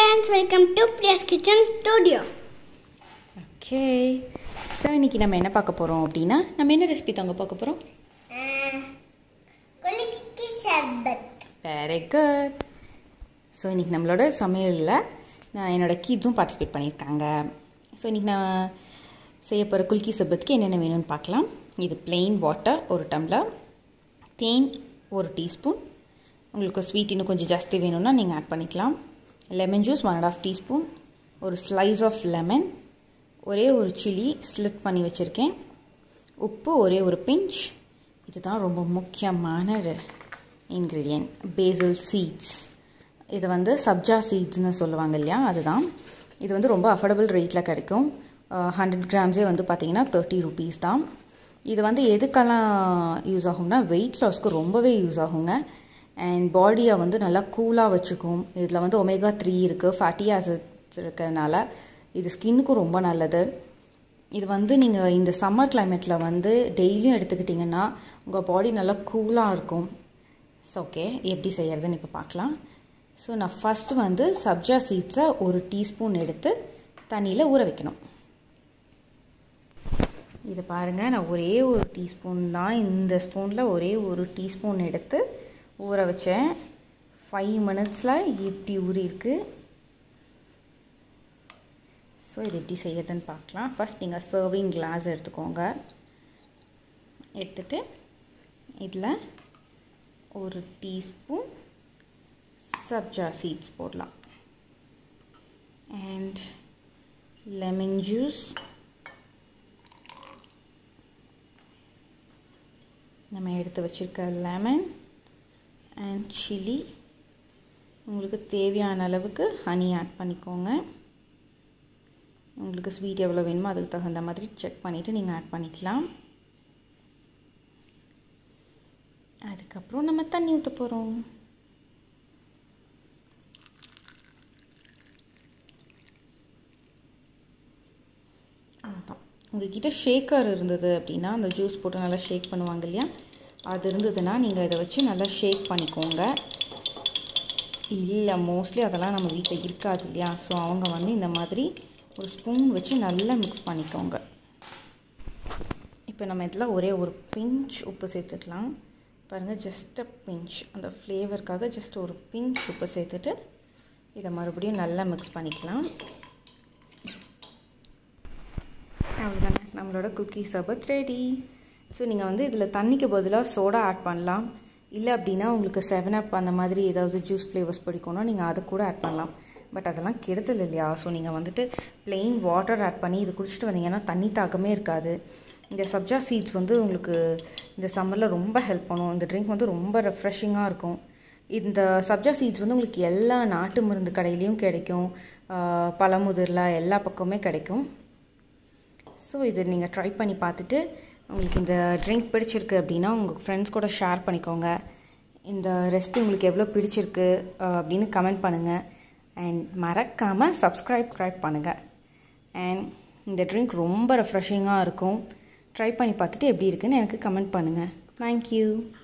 friends welcome to Priya's kitchen studio okay so இன்னைக்கு நம்ம என்ன பார்க்க போகிறோம் அப்படின்னா நம்ம என்ன ரெசிபி தாங்க பார்க்க போகிறோம் குலுக்கி சர்பத் வெரி குட் ஸோ இன்றைக்கி நம்மளோட சமையலில் நான் என்னோடய கிட்ஸும் பார்ட்டிசிபேட் பண்ணியிருக்காங்க ஸோ இன்றைக்கி நான் செய்ய போகிற குல்கி சர்பத்துக்கு என்னென்ன வேணும்னு பார்க்கலாம் இது plain வாட்டர் ஒரு டம்ளர் தேன் ஒரு டீஸ்பூன் உங்களுக்கு ஸ்வீட் இன்னும் கொஞ்சம் ஜாஸ்தி வேணும்னா நீங்கள் ஆட் பண்ணிக்கலாம் lemon juice one and half teaspoon ஒரு ஸ்லைஸ் ஆஃப் லெமன் ஒரே ஒரு சில்லி ஸ்லிட் பண்ணி வச்சுருக்கேன் உப்பு ஒரே ஒரு பிஞ்ச் இதுதான் ரொம்ப முக்கியமான இன்க்ரீடியன்ட் பேசல் சீட்ஸ் இது வந்து சப்ஜா சீட்ஸ்னு சொல்லுவாங்க இல்லையா அதுதான் இது வந்து ரொம்ப அஃபோர்டபுள் ரேட்டில் கிடைக்கும் ஹண்ட்ரட் கிராம்ஸே வந்து பார்த்தீங்கன்னா தேர்ட்டி ருபீஸ் தான் இது வந்து எதுக்கெல்லாம் யூஸ் ஆகும்னா வெயிட் லாஸ்க்கு ரொம்பவே யூஸ் ஆகுங்க அண்ட் பாடியை வந்து நல்லா கூலாக வச்சுக்கும் இதில் வந்து ஒமேகா த்ரீ இருக்குது ஃபேட்டி ஆசிட்ஸ் இருக்கிறதுனால இது ஸ்கின்னுக்கும் ரொம்ப நல்லது இது வந்து நீங்கள் இந்த சம்மர் கிளைமேட்டில் வந்து டெய்லியும் எடுத்துக்கிட்டிங்கன்னா உங்கள் பாடி நல்லா கூலாக இருக்கும் ஸோ ஓகே எப்படி செய்கிறதுன்னு இப்போ பார்க்கலாம் ஸோ நான் ஃபஸ்ட்டு வந்து சப்ஜா சீட்ஸை ஒரு டீஸ்பூன் எடுத்து தண்ணியில் ஊற வைக்கணும் இது பாருங்கள் நான் ஒரே ஒரு டீஸ்பூன் தான் இந்த ஸ்பூனில் ஒரே ஒரு டீஸ்பூன் எடுத்து ஊற வச்சேன் ஃபைவ் மினிட்ஸில் எப்படி ஊறியிருக்கு ஸோ இது எப்படி செய்யறதுன்னு பார்க்கலாம் ஃபஸ்ட் நீங்கள் சர்விங் கிளாஸ் எடுத்துக்கோங்க எடுத்துட்டு இதில் ஒரு டீஸ்பூன் சப்ஜா சீட்ஸ் போடலாம் அண்ட் லெமன் ஜூஸ் நம்ம எடுத்து வச்சுருக்க லெமன் அண்ட் சில்லி உங்களுக்கு தேவையான அளவுக்கு ஹனி ஆட் பண்ணிக்கோங்க உங்களுக்கு ஸ்வீட் எவ்வளோ வேணுமோ அதுக்கு தகுந்த மாதிரி செக் பண்ணிவிட்டு நீங்கள் ஆட் பண்ணிக்கலாம் அதுக்கப்புறம் நம்ம தண்ணி ஊற்ற போகிறோம் அதான் உங்ககிட்ட ஷேக்கர் இருந்தது அப்படின்னா அந்த ஜூஸ் போட்டு நல்லா ஷேக் பண்ணுவாங்க இல்லையா அது இருந்ததுன்னா நீங்கள் இதை வச்சு நல்லா ஷேக் பண்ணிக்கோங்க இல்லை மோஸ்ட்லி அதெல்லாம் நம்ம வீட்டில் இருக்காது இல்லையா ஸோ அவங்க வந்து இந்த மாதிரி ஒரு ஸ்பூன் வச்சு நல்லா மிக்ஸ் பண்ணிக்கோங்க இப்போ நம்ம இதில் ஒரே ஒரு பிஞ்ச் உப்பு சேர்த்துக்கலாம் பாருங்கள் ஜஸ்ட் அ பிஞ்ச் அந்த ஃப்ளேவருக்காக ஜஸ்ட் ஒரு பிஞ்ச் உப்பு சேர்த்துட்டு இதை மறுபடியும் நல்லா மிக்ஸ் பண்ணிக்கலாம் அவ்வளோதானே நம்மளோட குக்கி சர்பத் ரெடி ஸோ நீங்கள் வந்து இதில் தண்ணிக்கு பதிலாக சோடா ஆட் பண்ணலாம் இல்லை அப்படின்னா உங்களுக்கு செவன் அப் அந்த மாதிரி ஏதாவது ஜூஸ் ஃப்ளேவர்ஸ் பிடிக்கும்னா நீங்கள் அதை கூட ஆட் பண்ணலாம் பட் அதெல்லாம் கெடுதல் இல்லையா ஸோ நீங்கள் வந்துட்டு பிளெயின் வாட்டர் ஆட் பண்ணி இது குடிச்சிட்டு வந்தீங்கன்னா தண்ணி தாக்கமே இருக்காது இந்த சப்ஜா சீட்ஸ் வந்து உங்களுக்கு இந்த சம்மரில் ரொம்ப ஹெல்ப் பண்ணும் இந்த ட்ரிங்க் வந்து ரொம்ப ரெஃப்ரெஷிங்காக இருக்கும் இந்த சப்ஜா சீட்ஸ் வந்து உங்களுக்கு எல்லா நாட்டு மருந்து கடையிலையும் கிடைக்கும் பழமுதிரில் எல்லா பக்கமே கிடைக்கும் ஸோ இது நீங்கள் ட்ரை பண்ணி பார்த்துட்டு உங்களுக்கு இந்த ட்ரிங்க் பிடிச்சிருக்கு அப்படின்னா உங்கள் ஃப்ரெண்ட்ஸ் கூட ஷேர் பண்ணிக்கோங்க இந்த ரெசிபி உங்களுக்கு எவ்வளோ பிடிச்சிருக்கு அப்படின்னு கமெண்ட் பண்ணுங்கள் அண்ட் மறக்காமல் சப்ஸ்கிரைப் ட்ரைப் பண்ணுங்கள் அண்ட் இந்த ட்ரிங்க் ரொம்ப ரெஃப்ரெஷிங்காக இருக்கும் ட்ரை பண்ணி பார்த்துட்டு எப்படி இருக்குன்னு எனக்கு கமெண்ட் பண்ணுங்கள் தேங்க்யூ